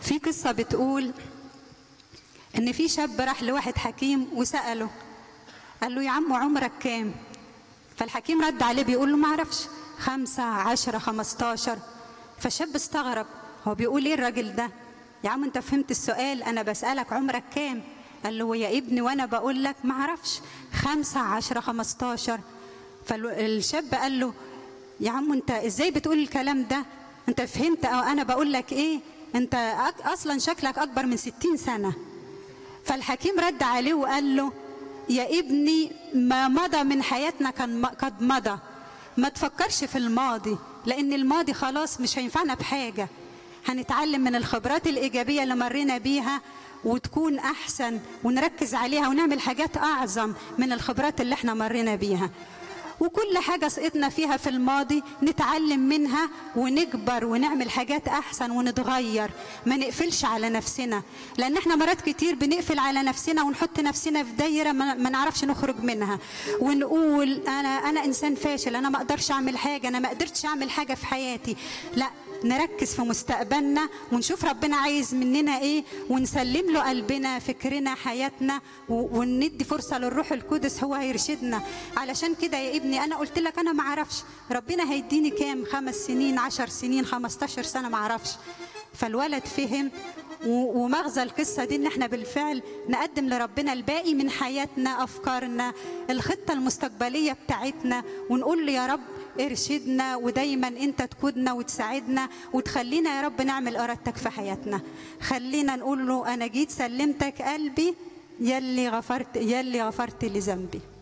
في قصة بتقول إن في شاب راح لواحد حكيم وسأله قال له يا عم عمرك كام؟ فالحكيم رد عليه بيقول له ما اعرفش خمسة عشرة خمستاشر فالشاب استغرب هو بيقول ايه الراجل ده يا عم انت فهمت السؤال انا بسألك عمرك كام قال له يا ابني وانا بقول لك ما اعرفش خمسة عشرة خمستاشر فالشاب قال له يا عم انت ازاي بتقول الكلام ده انت فهمت او انا بقول لك ايه انت أك- اصلا شكلك اكبر من ستين سنة فالحكيم رد عليه وقال له يا ابني ما مضى من حياتنا كان قد مضى ما تفكرش في الماضي لان الماضي خلاص مش هينفعنا بحاجه هنتعلم من الخبرات الايجابيه اللي مرينا بيها وتكون احسن ونركز عليها ونعمل حاجات اعظم من الخبرات اللي احنا مرينا بيها وكل حاجة سقطنا فيها في الماضي نتعلم منها ونكبر ونعمل حاجات أحسن ونتغير ما نقفلش على نفسنا لأن احنا مرات كتير بنقفل على نفسنا ونحط نفسنا في دايرة ما ما نعرفش نخرج منها ونقول أنا أنا إنسان فاشل أنا ما أقدرش أعمل حاجة أنا ما قدرتش أعمل حاجة في حياتي لا نركز في مستقبلنا ونشوف ربنا عايز مننا ايه ونسلم له قلبنا فكرنا حياتنا و- وندي فرصه للروح القدس هو هيرشدنا علشان كده يا ابني انا قلت لك انا ما اعرفش ربنا هيديني كام خمس سنين عشر سنين خمستاشر سنه ما اعرفش فالولد فهم و- ومغزى القصة دي ان احنا بالفعل نقدم لربنا الباقي من حياتنا افكارنا الخطة المستقبلية بتاعتنا ونقول له يا رب ارشدنا ودايما انت تقودنا وتساعدنا وتخلينا يا رب نعمل ارادتك في حياتنا خلينا نقول له انا جيت سلمتك قلبي يلي غفرت يلي غفرت لي ذنبي